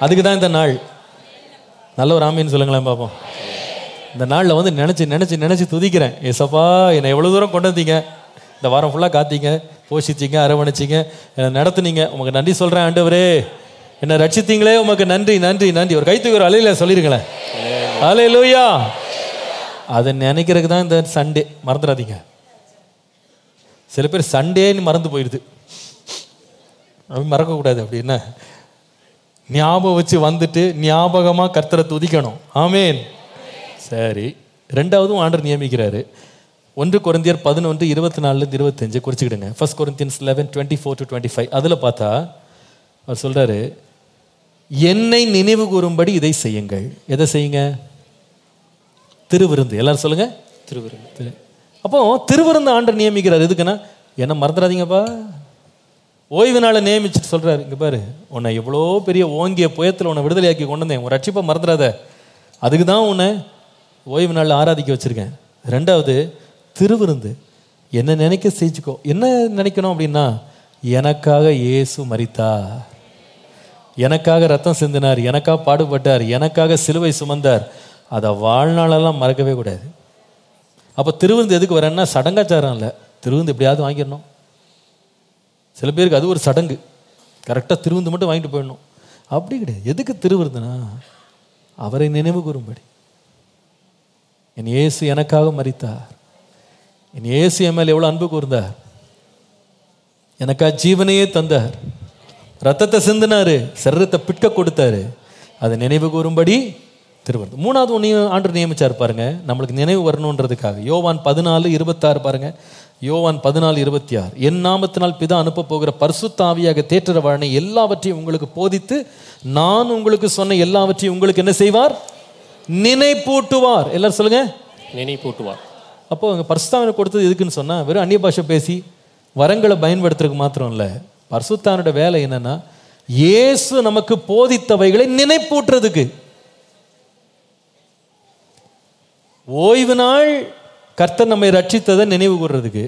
அதுக்கு தான் இந்த நாள் நல்ல ஒரு ஆமீன்னு சொல்லுங்களேன் பார்ப்போம் இந்த நாளில் வந்து நினச்சி நினச்சி நினச்சி துதிக்கிறேன் ஏசப்பா என்னை எவ்வளோ தூரம் கொண்டு வந்தீங்க இந்த வாரம் ஃபுல்லாக காத்தீங்க போஷிச்சிங்க அரவணைச்சிங்க என்னை நடத்துனீங்க உமக்கு நன்றி சொல்கிறேன் ஆண்டவரே என்னை ரட்சித்தீங்களே உமக்கு நன்றி நன்றி நன்றி ஒரு கைத்துக்கு ஒரு அலையில சொல்லிருங்களேன் அலை லூயா அதை நினைக்கிறதுக்கு தான் இந்த சண்டே மறந்துடாதீங்க சில பேர் சண்டேன்னு மறந்து போயிடுது அப்படி மறக்கக்கூடாது அப்படின்னா ஞாபகம் வச்சு வந்துட்டு ஞாபகமாக கர்த்தரை துதிக்கணும் ஆமேன் சரி ரெண்டாவதும் ஆண்டர் நியமிக்கிறாரு ஒன்று கொரிந்தியர் பதினொன்று இருபத்தி நாலுலேருந்து இருபத்தஞ்சு குறிச்சிக்கிடுங்க first Corinthians eleven twenty four to twenty five அதில் பார்த்தா அவர் சொல்கிறாரு என்னை நினைவு கூறும்படி இதை செய்யுங்கள் எதை செய்யுங்க திருவிருந்து எல்லாரும் சொல்லுங்க திருவிருந்து அப்போ திருவிருந்து ஆண்டர் நியமிக்கிறார் எதுக்குன்னா என்ன மறந்துடாதீங்கப்பா ஓய்வு நாளை நியமிச்சுட்டு சொல்றாரு இங்க பாரு உன்னை எவ்வளோ பெரிய ஓங்கிய புயத்தில் உன்னை விடுதலையாக்கி கொண்டு வந்தேன் உன் ரட்சிப்பை மறந்துடாத அதுக்கு தான் உன்னை ஓய்வு நாளில் ஆராதிக்க வச்சிருக்கேன் ரெண்டாவது திருவிருந்து என்ன நினைக்க செஞ்சுக்கோ என்ன நினைக்கணும் அப்படின்னா எனக்காக இயேசு மரித்தார் எனக்காக ரத்தம் சிந்தினார் எனக்காக பாடுபட்டார் எனக்காக சிலுவை சுமந்தார் அதை வாழ்நாளெல்லாம் மறக்கவே கூடாது அப்போ திருவிருந்து எதுக்கு வரேன்னா சடங்காச்சாரம் இல்லை திருவிருந்து எப்படியாவது வாங்கிடணும் சில பேருக்கு அது ஒரு சடங்கு கரெக்டாக திருவிருந்து மட்டும் வாங்கிட்டு போயிடணும் அப்படி கிடையாது எதுக்கு திருவிருந்துனா அவரை நினைவு கூறும்படி என் இயேசு எனக்காக மரித்தார் என் இயேசு என் மேல் எவ்வளோ அன்பு கூர்ந்தார் எனக்கா ஜீவனையே தந்தார் ரத்தத்தை சிந்தினாரு சரீரத்தை பிட்க கொடுத்தாரு அதை நினைவு கூறும்படி திருவருது மூணாவது ஒன்றையும் ஆண்டு நியமிச்சார் பாருங்க நம்மளுக்கு நினைவு வரணுன்றதுக்காக யோவான் பதினாலு இருபத்தாறு பாருங்க யோவான் பதினாலு இருபத்தி ஆறு என் நாமத்தினால் பிதா அனுப்ப போகிற பரிசுத்தாவியாக தேற்றரவாழனை எல்லாவற்றையும் உங்களுக்கு போதித்து நான் உங்களுக்கு சொன்ன எல்லாவற்றையும் உங்களுக்கு என்ன செய்வார் நினைப்பூட்டுவார் எல்லாரும் சொல்லுங்க நினை போட்டுவார் அப்போ அங்கே பரிசுத்தாவனை கொடுத்தது எதுக்குன்னு சொன்னா வெறும் அந்நிய பாஷை பேசி வரங்களை பயன்படுத்துறதுக்கு மாத்திரம் இல்லை பரிசுத்தானோட வேலை என்னன்னா இயேசு நமக்கு போதித்தவைகளை நினைப்பூட்டுறதுக்கு ஓய்வு நாள் கர்த்தர் நம்மை ரட்சித்ததை நினைவு கூறுறதுக்கு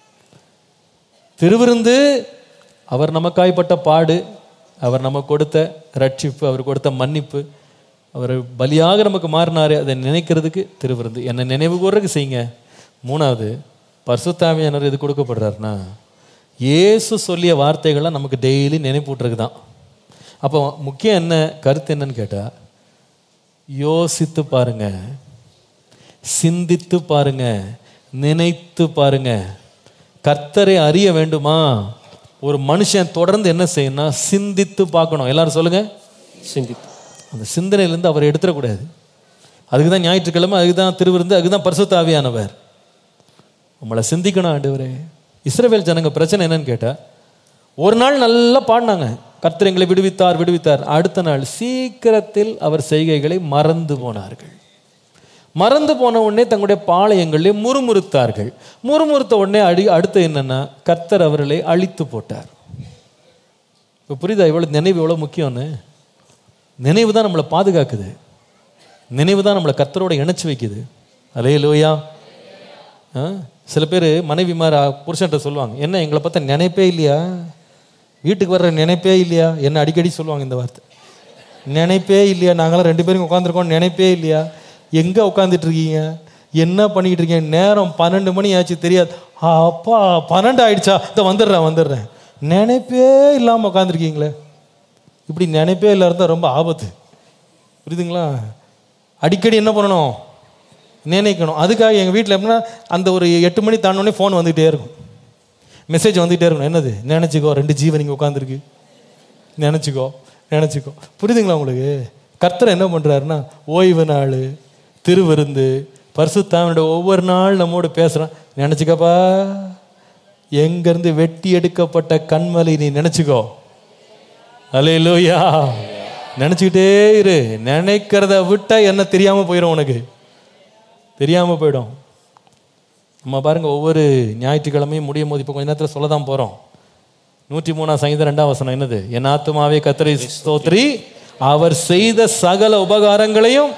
திருவிருந்து அவர் நமக்காய்ப்பட்ட பாடு அவர் நமக்கு கொடுத்த ரட்சிப்பு அவர் கொடுத்த மன்னிப்பு அவர் பலியாக நமக்கு மாறினாரு அதை நினைக்கிறதுக்கு திருவிருந்து என்னை நினைவு கூறுறதுக்கு செய்யுங்க மூணாவது பரிசுத்தாவியானவர் எது கொடுக்கப்படுறாருன்னா இயேசு சொல்லிய வார்த்தைகளை நமக்கு டெய்லி நினைப்பூட்டுறதுக்கு தான் அப்போ முக்கியம் என்ன கருத்து என்னன்னு கேட்டால் யோசித்து பாருங்க சிந்தித்து பாருங்க நினைத்து பாருங்க கர்த்தரை அறிய வேண்டுமா ஒரு மனுஷன் தொடர்ந்து என்ன செய்யணும்னா சிந்தித்து பார்க்கணும் எல்லாரும் சொல்லுங்க சிந்தித்து அந்த சிந்தனையிலேருந்து அவர் எடுத்துடக்கூடாது அதுக்கு தான் ஞாயிற்றுக்கிழமை அதுக்கு தான் திருவிருந்து அதுக்கு தான் பரிசுத்த ஆவியானவர் நம்மளை சிந்திக்கணும் ஆண்டவரே இஸ்ரவேல் ஜனங்க பிரச்சனை என்னன்னு கேட்டா ஒரு நாள் நல்லா பாடினாங்க கர்த்தர் எங்களை விடுவித்தார் விடுவித்தார் அடுத்த நாள் சீக்கிரத்தில் அவர் செய்கைகளை மறந்து போனார்கள் மறந்து போன உடனே தங்களுடைய பாளையங்களிலே முறுமுறுத்தார்கள் முறுமுறுத்த உடனே அடி அடுத்து என்னன்னா கர்த்தர் அவர்களை அழித்து போட்டார் இப்போ புரியுதா இவ்வளோ நினைவு எவ்வளோ முக்கியம்னு நினைவு தான் நம்மளை பாதுகாக்குது நினைவு தான் நம்மளை கர்த்தரோட இணைச்சு வைக்குது அலே லோயா ஆ? சில பேர் மனைவிமார் புருஷன்ட்ட சொல்லுவாங்க என்ன எங்களை பார்த்தா நினைப்பே இல்லையா வீட்டுக்கு வர்ற நினைப்பே இல்லையா என்ன அடிக்கடி சொல்லுவாங்க இந்த வார்த்தை நினைப்பே இல்லையா நாங்களாம் ரெண்டு பேரும் உட்காந்துருக்கோம் நினைப்பே இல்லையா எங்கே உட்காந்துட்டு இருக்கீங்க என்ன பண்ணிக்கிட்டு இருக்கீங்க நேரம் பன்னெண்டு மணி ஆச்சு தெரியாது ஆ, அப்பா பன்னெண்டு ஆயிடுச்சா இதை வந்துடுறேன் வந்துடுறேன் நினைப்பே இல்லாமல் உட்காந்துருக்கீங்களே இப்படி நினைப்பே இல்லாத ரொம்ப ஆபத்து புரியுதுங்களா அடிக்கடி என்ன பண்ணணும் நினைக்கணும் அதுக்காக எங்கள் வீட்டில் எப்படின்னா அந்த ஒரு எட்டு மணி தாண்டோடனே ஃபோன் வந்துகிட்டே இருக்கும் மெசேஜ் வந்துகிட்டே இருக்கணும் என்னது நினச்சிக்கோ ரெண்டு ஜீவன் இங்கே உட்காந்துருக்கு நினச்சிக்கோ நினச்சிக்கோ புரியுதுங்களா உங்களுக்கு கர்த்தர் என்ன பண்ணுறாருன்னா ஓய்வு நாள் திருவிருந்து பரிசுத்தாவனோட ஒவ்வொரு நாள் நம்மோடு பேசுகிறான் நினச்சிக்கப்பா எங்கேருந்து வெட்டி எடுக்கப்பட்ட கண்மலை நீ நினச்சிக்கோ அலையிலோயா நினச்சிக்கிட்டே இரு நினைக்கிறத விட்டா என்ன தெரியாமல் போயிடும் உனக்கு தெரியாமல் போயிடும் நம்ம பாருங்க ஒவ்வொரு ஞாயிற்றுக்கிழமையும் முடியும் போது இப்போ கொஞ்ச நேரத்தில் சொல்ல தான் போகிறோம் நூற்றி மூணாம் சங்கீதம் ரெண்டாம் வசனம் என்னது என் ஆத்துமாவே கத்தரை ஸ்தோத்ரி அவர் செய்த சகல உபகாரங்களையும்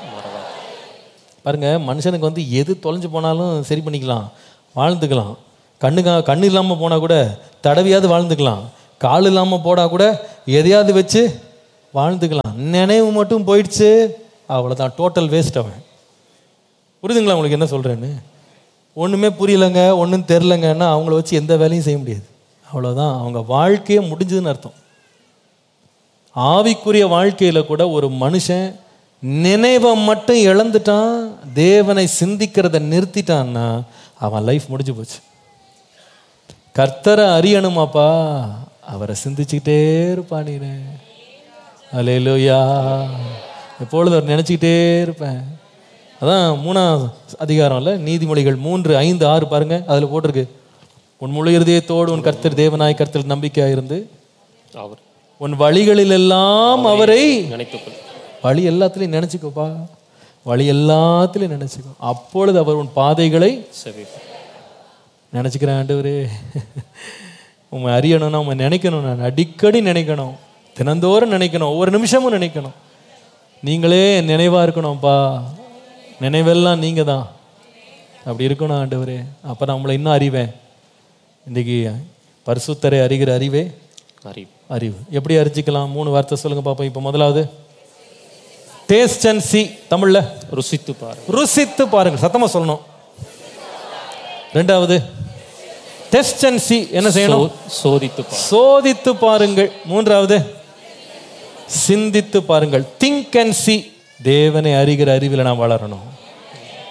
பாருங்க மனுஷனுக்கு வந்து எது தொலைஞ்சு போனாலும் சரி பண்ணிக்கலாம் வாழ்ந்துக்கலாம் கண்ணுக்கா கண்ணு இல்லாமல் போனால் கூட தடவியாவது வாழ்ந்துக்கலாம் கால் இல்லாமல் போனால் கூட எதையாவது வச்சு வாழ்ந்துக்கலாம் நினைவு மட்டும் போயிடுச்சு அவ்வளோதான் டோட்டல் வேஸ்ட் அவன் புரியுதுங்களா உங்களுக்கு என்ன சொல்கிறேன்னு ஒன்றுமே புரியலைங்க ஒன்றும் தெரிலங்கன்னா அவங்கள வச்சு எந்த வேலையும் செய்ய முடியாது அவ்வளோதான் அவங்க வாழ்க்கையே முடிஞ்சதுன்னு அர்த்தம் ஆவிக்குரிய வாழ்க்கையில் கூட ஒரு மனுஷன் நினைவை மட்டும் இழந்துட்டான் தேவனை சிந்திக்கிறத நிறுத்திட்டான்னா அவன் லைஃப் முடிஞ்சு போச்சு கர்த்தரை அறியணுமாப்பா அவரை சிந்திச்சுக்கிட்டே இருப்பான் நீனு அலையிலோயா எப்பொழுது அவர் நினச்சிக்கிட்டே இருப்பேன் அதான் மூணாம் அதிகாரம்ல நீதிமொழிகள் மூன்று ஐந்து ஆறு பாருங்க அதில் போட்டிருக்கு உன் முழு இருதயத்தோடு உன் கர்த்தர் தேவனாய் கர்த்தர் நம்பிக்கையாக இருந்து அவர் உன் வழிகளில் எல்லாம் அவரை நினைத்துக்கொள் வழி எல்லாத்துலையும் நினச்சிக்கோப்பா வழி எல்லாத்துலையும் நினச்சிக்கோ அப்பொழுது அவர் உன் பாதைகளை சரி நினச்சிக்கிறேன் ஆண்டவரே உண்மை அறியணும்னா உண்மை நினைக்கணும் நான் அடிக்கடி நினைக்கணும் தினந்தோறும் நினைக்கணும் ஒவ்வொரு நிமிஷமும் நினைக்கணும் நீங்களே நினைவாக இருக்கணும்ப்பா நினைவெல்லாம் நீங்கள் தான் அப்படி இருக்கணும் ஆண்டவரே அப்போ நான் உங்களை இன்னும் அறிவேன் இன்றைக்கி பரிசுத்தரை அறிகிற அறிவே அறிவு அறிவு எப்படி அறிஞ்சிக்கலாம் மூணு வார்த்தை சொல்லுங்க பாப்போம் இப்போ முதலாவது டேஸ்ட் அண்ட் சி தமிழ்ல ருசித்து பாருங்க ருசித்து பாருங்க சத்தமா சொல்லணும் ரெண்டாவது டெஸ்ட் அண்ட் சி என்ன செய்யணும் சோ- சோதித்து பாருங்க சோதித்து பாருங்கள் மூன்றாவது சிந்தித்து பாருங்கள் திங்க் அண்ட் சி தேவனை அறிகிற அறிவில் நாம் வளரணும்